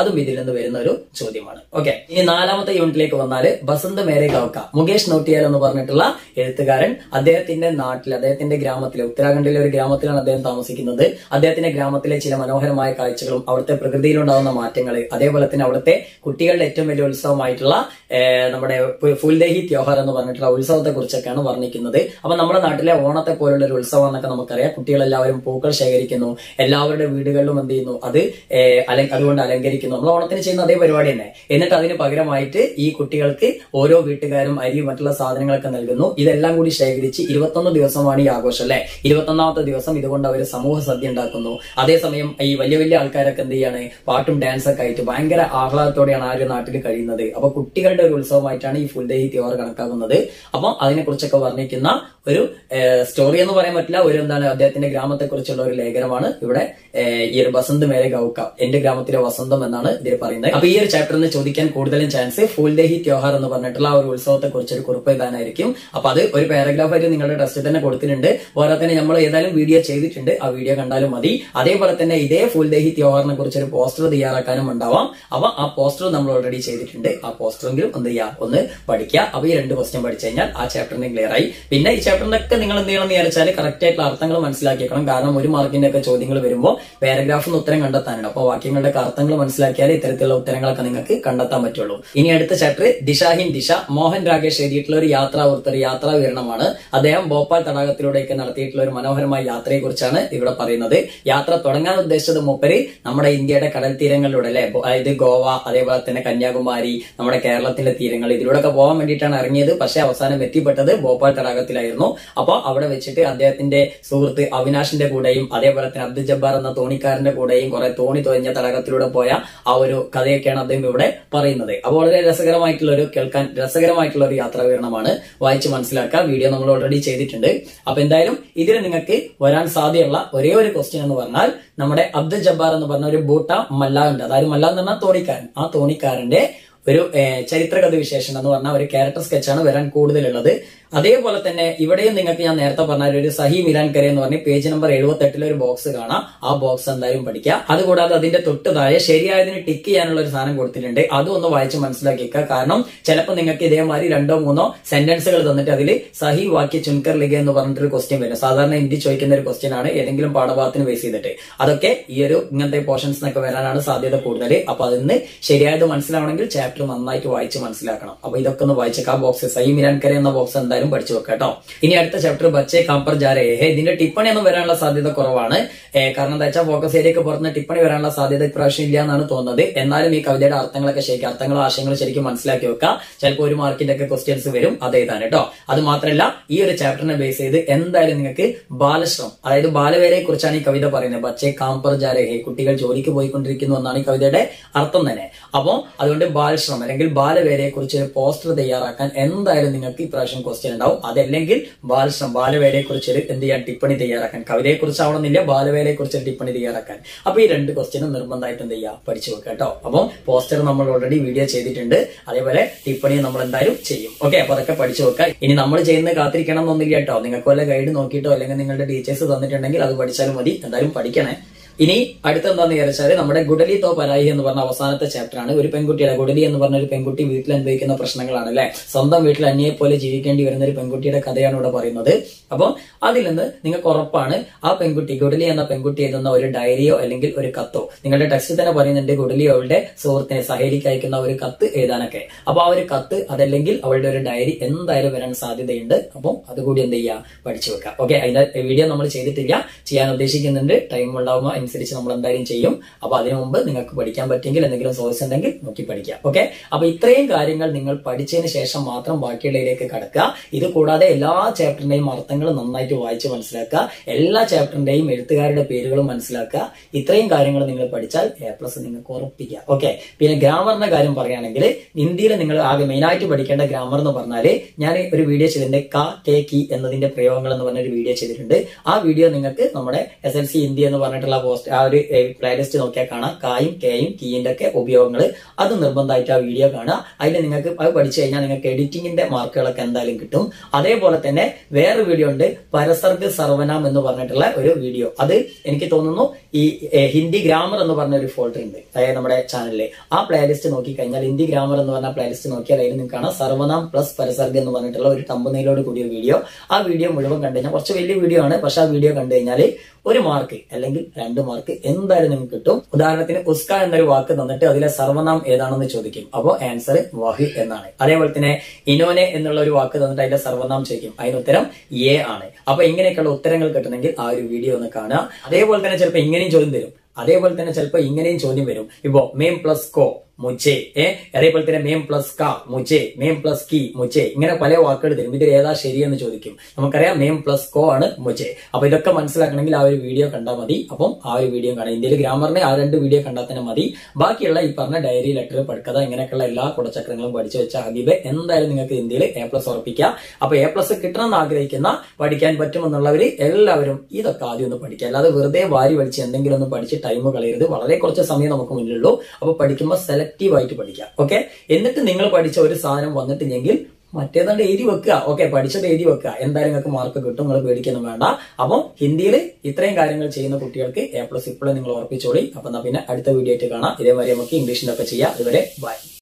അതും ഇതിൽ നിന്ന് വരുന്ന ഒരു ചോദ്യമാണ് ഓക്കെ ഇനി നാലാമത്തെ യൂണിറ്റിലേക്ക് വന്നാല് ബസന്ത് മേരെ ഗൗക്ക മുകേഷ് നോട്ടിയാൽ എന്ന് പറഞ്ഞിട്ടുള്ള എഴുത്തുകാരൻ അദ്ദേഹത്തിന്റെ നാട്ടിൽ അദ്ദേഹത്തിന്റെ ഗ്രാമത്തിലെ ഉത്തരാഖണ്ഡിലെ ഒരു ഗ്രാമത്തിലാണ് അദ്ദേഹം താമസിക്കുന്നത് അദ്ദേഹത്തിന്റെ ഗ്രാമത്തിലെ ചില മനോഹരമായ കാഴ്ചകളും അവിടുത്തെ പ്രകൃതിയിലുണ്ടാകുന്ന മാറ്റങ്ങൾ അതേപോലെ തന്നെ അവിടുത്തെ കുട്ടികളുടെ ഏറ്റവും വലിയ ഉത്സവമായിട്ടുള്ള ഏഹ്, നമ്മുടെ ഫു- ഫുൽദേഹി ത്യോഹാർ എന്ന് പറഞ്ഞിട്ടുള്ള ഉത്സവത്തെ കുറിച്ചൊക്കെയാണ് വർണ്ണിക്കുന്നത് അപ്പൊ നമ്മുടെ നാട്ടിലെ ഓണത്തെ പോലുള്ള ഒരു ഉത്സവം എന്നൊക്കെ നമുക്കറിയാം കുട്ടികളെല്ലാവരും പൂക്കൾ ശേഖരിക്കുന്നു എല്ലാവരുടെ വീടുകളിലും എന്ത് ചെയ്യുന്നു അത് ഏഹ്, അല- അതുകൊണ്ട് അലങ്കരിക്കുന്നു നമ്മൾ ഓണത്തിന് ചെയ്യുന്ന അതേ പരിപാടി തന്നെ എന്നിട്ട് അതിന് പകരമായിട്ട് ഈ കുട്ടികൾക്ക് ഓരോ വീട്ടുകാരും അരി മറ്റുള്ള സാധനങ്ങളൊക്കെ നൽകുന്നു ഇതെല്ലാം കൂടി ശേഖരിച്ച് ഇരുപത്തൊന്ന് ദിവസമാണ് ഈ ആഘോഷം അല്ലെ ഇരുപത്തൊന്നാമത്തെ ദിവസം ഇതുകൊണ്ട് അവർ സമൂഹ സദ്യ ഉണ്ടാക്കുന്നു അതേസമയം ഈ വലിയ വലിയ ആൾക്കാരൊക്കെ എന്ത് ചെയ്യാണ് പാട്ടും ഡാൻസ് ഒക്കെ ആയിട്ട് ഭയങ്കര ആഹ്ലാദത്തോടെയാണ് ആ ഒരു നാട്ടിൽ കഴിയുന്നത് അപ്പൊ കുട്ടികളുടെ ഒരു ഉത്സവമായിട്ടാണ് ഈ ഫുൽദേഹി ത്യോഹാർ കണക്കാക്കുന്നത് അപ്പം അതിനെ കുറിച്ചൊക്കെ വർണ്ണിക്കുന്ന ഒരു സ്റ്റോറി എന്ന് പറയാൻ പറ്റില്ല ഒരു എന്താണ് അദ്ദേഹത്തിന്റെ ഗ്രാമത്തെ കുറിച്ചുള്ള ഒരു ലേഖനമാണ് ഇവിടെ ഏഹ്, ഈ ഒരു ബസന്ത് മേരെ ഗൗക്ക എന്റെ ഗ്രാമത്തിലെ വസന്തം എന്നാണ് ഇതിൽ പറയുന്നത് അപ്പൊ ഈ ഒരു ചാപ്റ്ററിൽ നിന്ന് ചോദിക്കാൻ കൂടുതലും ചാൻസ് ഫുൽദേഹി ത്യോഹാർ എന്ന് പറഞ്ഞിട്ടുള്ള ആ ഒരു ഉത്സവത്തെ കുറിച്ച് ഒരു കുറിപ്പ് എഴുതാനായിരിക്കും അപ്പൊ അത് ഒരു പാരഗ്രാഫ് ആയിട്ട് നിങ്ങളുടെ ടെസ്റ്റിൽ തന്നെ കൊടുത്തിട്ടുണ്ട് പോരാ തന്നെ നമ്മൾ ഏതായാലും വീഡിയോ ചെയ്തിട്ടുണ്ട് ആ വീഡിയോ കണ്ടാലും മതി അതേപോലെ തന്നെ ഇതേ ഫുൽദേഹി ത്യോഹാറിനെ കുറിച്ച് ഒരു പോസ്റ്റർ തയ്യാറാക്കാനും ഉണ്ടാവാം അപ്പൊ ആ പോസ്റ്റർ നമ്മൾ ഓൾറെഡി ചെയ്തിട്ടുണ്ട് ആ പോസ്റ്ററെങ്കിലും എന്ത് ചെയ്യാം ഒന്ന് പഠിക്കുക അപ്പൊ ഈ രണ്ട് ക്വസ്റ്റ്യൻ പഠിച്ചു കഴിഞ്ഞാൽ ആ ചാപ്റ്ററിന് ക്ലിയർ ആയി പിന്നെ ഈ ചാപ്റ്ററിന്റെ ഒക്കെ നിങ്ങൾ എന്ത് ചെയ്യണം എന്ന് വിചാരിച്ചാൽ കറക്റ്റ് ആയിട്ടുള്ള അർത്ഥങ്ങൾ മനസ്സിലാക്കിയേക്കണം കാരണം ഒരു മാർക്കിന്റെ ഒക്കെ ചോദ്യങ്ങൾ വരുമ്പോൾ പാരഗ്രാഫിന് ഉത്തരം കണ്ടെത്താനുണ്ട് അപ്പോൾ വാക്യങ്ങളുടെ ഒക്കെ അർത്ഥങ്ങൾ മനസ്സിലാക്കിയാൽ ഇത്തരത്തിലുള്ള ഉത്തരങ്ങളൊക്കെ നിങ്ങൾക്ക് കണ്ടെത്താൻ പറ്റുള്ളൂ ഇനി അടുത്ത ചാപ്റ്റർ ദിശാഹിൻ ദിശ മോഹൻ രാകേഷ് എഴുതിയിട്ടുള്ള ഒരു യാത്രാവൃത്ത ഒരു യാത്രാ വിവരണമാണ് അദ്ദേഹം ഭോപ്പാൽ തടാകത്തിലൂടെയൊക്കെ നടത്തിയിട്ടുള്ള ഒരു മനോഹരമായ യാത്രയെ കുറിച്ചാണ് ഇവിടെ പറയുന്നത് യാത്ര തുടങ്ങാൻ ഉദ്ദേശിച്ചത് മൂപ്പര് നമ്മുടെ ഇന്ത്യയുടെ കടൽ തീരങ്ങളിലൂടെ അല്ലെ അതായത് ഗോവ അതേപോലെ തന്നെ കന്യാകുമാരി നമ്മുടെ കേരളത്തിന്റെ തീരങ്ങൾ ഇതിലൂടെയൊക്കെ പോകാൻ വേണ്ടിയിട്ടാണ് ഇറങ്ങിയത് പക്ഷെ അവസാനം എത്തിപ്പെട്ടത് ഭോപ്പാൽ തടാകത്തിലായിരുന്നു അപ്പോൾ അവിടെ വെച്ചിട്ട് അദ്ദേഹത്തിന്റെ സുഹൃത്ത് അവിനാഷിന്റെ കൂടെയും അതേപോലെ തന്നെ അബ്ദുൽ ജബ്ബാർ എന്ന തോണിക്കാരന്റെ കൂടെയും കുറെ തോണി തൊഴിഞ്ഞ തടാകത്തിലൂടെ പോയ ആ ഒരു കഥയൊക്കെയാണ് അദ്ദേഹം ഇവിടെ പറയുന്നത് അപ്പോൾ വളരെ രസകരമായിട്ടുള്ള ഒരു കേൾക്കാൻ രസകരമായിട്ടുള്ള ഒരു യാത്രാ വിവരണമാണ് വായിച്ച് മനസ്സിലാക്കുക വീഡിയോ നമ്മൾ ഓൾറെഡി ചെയ്തിട്ടുണ്ട് അപ്പൊ എന്തായാലും ഇതിൽ നിങ്ങൾക്ക് വരാൻ സാധ്യതയുള്ള ഒരേ ഒരു ക്വസ്റ്റ്യൻ എന്ന് പറഞ്ഞാൽ നമ്മുടെ അബ്ദുൽ ജബ്ബാർ എന്ന് പറഞ്ഞ ഒരു ബൂട്ട മല്ല ഉണ്ട് അതായത് മല്ല എന്ന് പറഞ്ഞാൽ തോണിക്കാരൻ ആ തോണിക്കാരന്റെ ഒരു ഏഹ്, ചരിത്രകഥ വിശേഷണം എന്ന് പറഞ്ഞ ഒരു ക്യാരക്ടർ സ്കെച്ചാണ് വരാൻ കൂടുതലുള്ളത് അതേപോലെ തന്നെ ഇവിടെയും നിങ്ങൾക്ക് ഞാൻ നേരത്തെ പറഞ്ഞ ഒരു സഹി മിലാൻ കരെ എന്ന് പറഞ്ഞ് പേജ് നമ്പർ എഴുപത്തി എട്ടിലെ ഒരു ബോക്സ് കാണാം ആ ബോക്സ് എന്തായാലും പഠിക്കുക അതുകൂടാതെ അതിന്റെ തൊട്ട് താഴെ ശരിയായതിന് ടിക്ക് ചെയ്യാനുള്ള ഒരു സാധനം കൊടുത്തിട്ടുണ്ട് അതും ഒന്ന് വായിച്ച് മനസ്സിലാക്കിക്കുക കാരണം ചിലപ്പോൾ നിങ്ങൾക്ക് ഇതേമാതിരി രണ്ടോ മൂന്നോ സെന്റൻസുകൾ തന്നിട്ട് അതിൽ സഹി വാക്യ ചുൻകർ ലിഗ എന്ന് പറഞ്ഞിട്ടൊരു ക്വസ്റ്റ്യൻ വരും സാധാരണ ഹിന്ദി ചോദിക്കുന്ന ഒരു ക്വസ്റ്റ്യൻ ആണ് ഏതെങ്കിലും പാഠഭാഗത്തിന് ബേസ് ചെയ്തിട്ട് അതൊക്കെ ഈ ഒരു ഇങ്ങനത്തെ പോർഷൻസ് എന്നൊക്കെ വരാനാണ് സാധ്യത കൂടുതൽ അപ്പൊ അതിന് ശരിയായത് മനസ്സിലാവണമെങ്കിൽ ചാപ്റ്റർ നന്നായിട്ട് വായിച്ച് മനസ്സിലാക്കണം അപ്പൊ ഇതൊക്കെ ഒന്ന് വായിച്ചേക്കാം ആ ബോക്സ് സഹി മിരാൻകര എന്ന ബോക്സ് എന്തായാലും പഠിച്ചു വെക്കാം കേട്ടോ ഇനി അടുത്ത ചാപ്റ്റർ ബച്ചെ കാമ്പർ ജാരേ ഹേ ഇതിന്റെ ടിപ്പണി ഒന്നും വരാനുള്ള സാധ്യത കുറവാണ് ഏ, കാരണം എന്താ വെച്ചാൽ ഫോക്കസ് ഏരിയക്ക് പുറത്ത് ടിപ്പണി വരാനുള്ള സാധ്യത ഇപ്രാവശ്യം ഇല്ല എന്നാണ് തോന്നുന്നത് എന്നാലും ഈ കവിതയുടെ അർത്ഥങ്ങളൊക്കെ ശരിക്കും അർത്ഥങ്ങളും ആശയങ്ങളും ശരിക്കും മനസ്സിലാക്കി വെക്കുക ചിലപ്പോൾ ഒരു മാർക്കിന്റെ ഒക്കെ ക്വസ്റ്റ്യൻസ് വരും അത് എഴുതാൻ കേട്ടോ അത് മാത്രമല്ല ഈ ഒരു ചാപ്റ്ററിനെ ബേസ് ചെയ്ത് എന്തായാലും നിങ്ങൾക്ക് ബാലശ്രം അതായത് ബാലവേലയെ കുറിച്ചാണ് ഈ കവിത പറയുന്നത് ബച്ചെ കാമ്പർ ജാരേ ഹേ കുട്ടികൾ ജോലിക്ക് പോയിക്കൊണ്ടിരിക്കുന്നു എന്നാണ് ഈ കവിതയുടെ അർത്ഥം തന്നെ അപ്പോൾ അതുകൊണ്ട് ബാലശ്രം അല്ലെങ്കിൽ ബാലവേലയെ കുറിച്ച് ഒരു പോസ്റ്റർ തയ്യാറാക്കാൻ എന്തായാലും നിങ്ങൾക്ക് ഇപ്രാവശ്യം ക്വസ്റ്റ്യൻ ഉണ്ടാവും അതല്ലെങ്കിൽ ബാലശ്രം ബാലവേലയെ കുറിച്ച് ഒരു എന്ത് ചെയ്യാൻ ടിപ്പണി തയ്യാറാക്കാൻ കവിതയെ കുറിച്ച് ആവണമെന്നില്ല ബാലവേലയെ കുറിച്ച് ഒരു ടിപ്പണി തയ്യാറാക്കാൻ അപ്പൊ ഈ രണ്ട് ക്വസ്റ്റ്യനും നിർബന്ധമായിട്ട് എന്ത് ചെയ്യുക പഠിച്ചു വെക്കുക കേട്ടോ അപ്പം പോസ്റ്റർ നമ്മൾ ഓൾറെഡി വീഡിയോ ചെയ്തിട്ടുണ്ട് അതേപോലെ ടിപ്പണി നമ്മൾ എന്തായാലും ചെയ്യും ഓക്കെ അപ്പൊ അതൊക്കെ പഠിച്ചു വെക്കുക ഇനി നമ്മൾ ചെയ്യുന്നത് കാത്തിരിക്കണം എന്നൊന്നില്ല കേട്ടോ നിങ്ങൾക്ക് വല്ല ഗൈഡ് നോക്കിയിട്ടോ അല്ലെങ്കിൽ നിങ്ങളുടെ ടീച്ചേഴ്സ് തന്നിട്ടുണ്ടെങ്കിൽ അത് പഠിച്ചാലും മതി എന്തായാലും പഠിക്കണേ ഇനി അടുത്ത എന്താന്ന് വിചാരിച്ചാല് നമ്മുടെ ഗുഡലി തോ പരായി എന്ന് പറഞ്ഞ അവസാനത്തെ ചാപ്റ്റർ ആണ് ഒരു പെൺകുട്ടിയുടെ ഗുഡലി എന്ന് പറഞ്ഞ ഒരു പെൺകുട്ടി വീട്ടിൽ അനുഭവിക്കുന്ന പ്രശ്നങ്ങളാണ് അല്ലെ സ്വന്തം വീട്ടിൽ അന്യയെ പോലെ ജീവിക്കേണ്ടി വരുന്ന ഒരു പെൺകുട്ടിയുടെ കഥയാണ് ഇവിടെ പറയുന്നത് അപ്പോൾ അതിൽ നിന്ന് നിങ്ങൾക്ക് ഉറപ്പാണ് ആ പെൺകുട്ടി ഗുഡലി എന്ന പെൺകുട്ടി എഴുതുന്ന ഒരു ഡയറിയോ അല്ലെങ്കിൽ ഒരു കത്തോ നിങ്ങളുടെ ടെക്സ്റ്റിൽ തന്നെ പറയുന്നുണ്ട് ഗുഡലി അവളുടെ സുഹൃത്തിനെ സഹേലിക്ക് അയക്കുന്ന ഒരു കത്ത് എഴുതാനൊക്കെ അപ്പൊ ആ ഒരു കത്ത് അതല്ലെങ്കിൽ അവളുടെ ഒരു ഡയറി എന്തായാലും വരാൻ സാധ്യതയുണ്ട് അപ്പം അതുകൂടി എന്ത് ചെയ്യുക പഠിച്ചു വെക്കാം ഓക്കെ അതിന്റെ വീഡിയോ നമ്മൾ ചെയ്തിട്ടില്ല ചെയ്യാൻ ഉദ്ദേശിക്കുന്നുണ്ട് ടൈം ഉണ്ടാവുമ്പോൾ അനുസരിച്ച് നമ്മൾ എന്തായാലും ചെയ്യും അപ്പൊ അതിനു മുമ്പ് നിങ്ങൾക്ക് പഠിക്കാൻ പറ്റുമെങ്കിൽ എന്തെങ്കിലും സോഴ്സ് ഉണ്ടെങ്കിൽ നോക്കി പഠിക്കാം ഓക്കെ അപ്പൊ ഇത്രയും കാര്യങ്ങൾ നിങ്ങൾ പഠിച്ചതിന് ശേഷം മാത്രം ബാക്കിയുള്ളതിലേക്ക് കടക്കുക ഇത് കൂടാതെ എല്ലാ ചാപ്റ്ററിന്റെയും അർത്ഥങ്ങൾ നന്നായിട്ട് വായിച്ച് മനസ്സിലാക്കുക എല്ലാ ചാപ്റ്ററിന്റെയും എഴുത്തുകാരുടെ പേരുകളും മനസ്സിലാക്കുക ഇത്രയും കാര്യങ്ങൾ നിങ്ങൾ പഠിച്ചാൽ എ പ്ലസ് നിങ്ങൾക്ക് ഉറപ്പിക്കുക ഓക്കെ പിന്നെ ഗ്രാമറിന്റെ കാര്യം പറയുകയാണെങ്കിൽ ഹിന്ദിയിൽ നിങ്ങൾ ആകെ മെയിനായിട്ട് പഠിക്കേണ്ട ഗ്രാമർ എന്ന് പറഞ്ഞാല് ഞാൻ ഒരു വീഡിയോ ചെയ്തിട്ടുണ്ട് ക കെ കി എന്നതിന്റെ പ്രയോഗങ്ങൾ എന്ന് പറഞ്ഞ ഒരു വീഡിയോ ചെയ്തിട്ടുണ്ട് ആ വീഡിയോ നിങ്ങൾക്ക് നമ്മുടെ എസ് എൽ സി ഹിന്ദി എന്ന് പറഞ്ഞിട്ടുള്ള പോസ്റ്റ് ആ ഒരു പ്ലേലിസ്റ്റ് നോക്കിയാൽ കാണാം കായും കേയും കീയിന്റെ ഒക്കെ ഉപയോഗങ്ങൾ അത് നിർബന്ധമായിട്ട് ആ വീഡിയോ കാണുക അതിൽ നിങ്ങൾക്ക് അത് പഠിച്ചു കഴിഞ്ഞാൽ നിങ്ങൾക്ക് എഡിറ്റിംഗിന്റെ മാർക്കുകളൊക്കെ എന്തായാലും കിട്ടും അതേപോലെ തന്നെ വേറെ വീഡിയോ ഉണ്ട് പരസർഗ് സർവനാം എന്ന് പറഞ്ഞിട്ടുള്ള ഒരു വീഡിയോ അത് എനിക്ക് തോന്നുന്നു ഈ ഏ, ഹിന്ദി ഗ്രാമർ എന്ന് പറഞ്ഞ ഒരു ഫോൾഡർ ഉണ്ട് അതായത് നമ്മുടെ ചാനലിൽ ആ പ്ലേലിസ്റ്റ് നോക്കി കഴിഞ്ഞാൽ ഹിന്ദി ഗ്രാമർ എന്ന് പറഞ്ഞ പ്ലേലിസ്റ്റ് നോക്കിയാൽ അതിൽ നിങ്ങൾക്ക് കാണാം സർവനാം പ്ലസ് പരസർഗ് എന്ന് പറഞ്ഞിട്ടുള്ള ഒരു തമ്പനയിലോട് കൂടിയ വീഡിയോ ആ വീഡിയോ മുഴുവൻ കണ്ടു കഴിഞ്ഞാൽ കുറച്ച് വലിയ വീഡിയോ ആണ് പക്ഷെ ആ വീഡിയോ കണ്ടു കഴിഞ്ഞാൽ ഒരു മാർക്ക് അല്ലെങ്കിൽ രണ്ട് മാർക്ക് എന്തായാലും നിങ്ങൾക്ക് കിട്ടും ഉദാഹരണത്തിന് ഉസ്ക എന്നൊരു വാക്ക് തന്നിട്ട് അതിലെ സർവനാം ഏതാണെന്ന് ചോദിക്കും അപ്പോൾ ആൻസർ വാഹി എന്നാണ് അതേപോലെ തന്നെ ഇനോനെ എന്നുള്ള ഒരു വാക്ക് തന്നിട്ട് അതിന്റെ സർവനാം ചോദിക്കും അതിന് ഉത്തരം എ ആണ് അപ്പൊ ഇങ്ങനെയൊക്കെയുള്ള ഉത്തരങ്ങൾ കിട്ടണമെങ്കിൽ ആ ഒരു വീഡിയോ ഒന്ന് കാണുക അതേപോലെ തന്നെ ചിലപ്പോൾ ഇങ്ങനെയും ചോദ്യം തരും അതേപോലെ തന്നെ ചിലപ്പോൾ ഇങ്ങനെയും ചോദ്യം വരും ഇപ്പോ മേം പ്ലസ് കോ മുച്ചേ ഏ അതേപോലെ തന്നെ മേം പ്ലസ് ക മുച്ചേ മേം പ്ലസ് കി മുച്ചേ ഇങ്ങനെ പല വാക്കുകൾ തരും ഇതിൽ ഏതാ ശരിയെന്ന് ചോദിക്കും നമുക്കറിയാം മേം പ്ലസ് കോ ആണ് മുച്ചേ അപ്പൊ ഇതൊക്കെ മനസ്സിലാക്കണമെങ്കിൽ ആ ഒരു വീഡിയോ കണ്ടാൽ മതി അപ്പം ആ ഒരു വീഡിയോ കാണാം ഇന്ത്യയിൽ ഗ്രാമറിനെ ആ രണ്ട് വീഡിയോ കണ്ടാൽ തന്നെ മതി ബാക്കിയുള്ള ഈ പറഞ്ഞ ഡയറി ലെറ്റർ പഠിക്കഥ ഇങ്ങനെയൊക്കെയുള്ള എല്ലാ കുടച്ചക്രങ്ങളും പഠിച്ചു വെച്ച ഹബീബ് എന്തായാലും നിങ്ങൾക്ക് ഇന്ത്യയിൽ എ പ്ലസ് ഉറപ്പിക്കാം അപ്പൊ എ പ്ലസ് കിട്ടണമെന്ന് ആഗ്രഹിക്കുന്ന പഠിക്കാൻ പറ്റുമെന്നുള്ളവര് എല്ലാവരും ഇതൊക്കെ ആദ്യം ഒന്ന് പഠിക്കുക അല്ലാതെ വെറുതെ വാരി വലിച്ച് എന്തെങ്കിലും ഒന്ന് പഠിച്ച് ടൈം കളയരുത് വളരെ കുറച്ച് സമയം നമുക്ക് മുന്നിലുള്ളൂ അപ്പൊ പഠിക്കുമ്പോൾ സെലക്റ്റീവ് ആയിട്ട് പഠിക്കുക ഓക്കെ എന്നിട്ട് നിങ്ങൾ പഠിച്ച ഒരു സാധനം വന്നിട്ടില്ലെങ്കിൽ മറ്റേതാണ്ട് എഴുതി വെക്കുക ഓക്കെ പഠിച്ചത് എഴുതി വെക്കുക എന്തായാലും നിങ്ങൾക്ക് മാർക്ക് കിട്ടും നിങ്ങൾ പേടിക്കൊന്നും വേണ്ട അപ്പം ഹിന്ദിയിൽ ഇത്രയും കാര്യങ്ങൾ ചെയ്യുന്ന കുട്ടികൾക്ക് എ പ്ലസ് ഇപ്പോഴും നിങ്ങൾ ഉറപ്പിച്ചോളി അപ്പൊ എന്നാ പിന്നെ അടുത്ത വീഡിയോ ആയിട്ട് കാണാം ഇതേമാതിരി നമുക്ക് ഇംഗ്ലീഷിന്റെ ഒക്കെ ചെയ്യാം അതുവരെ ബൈ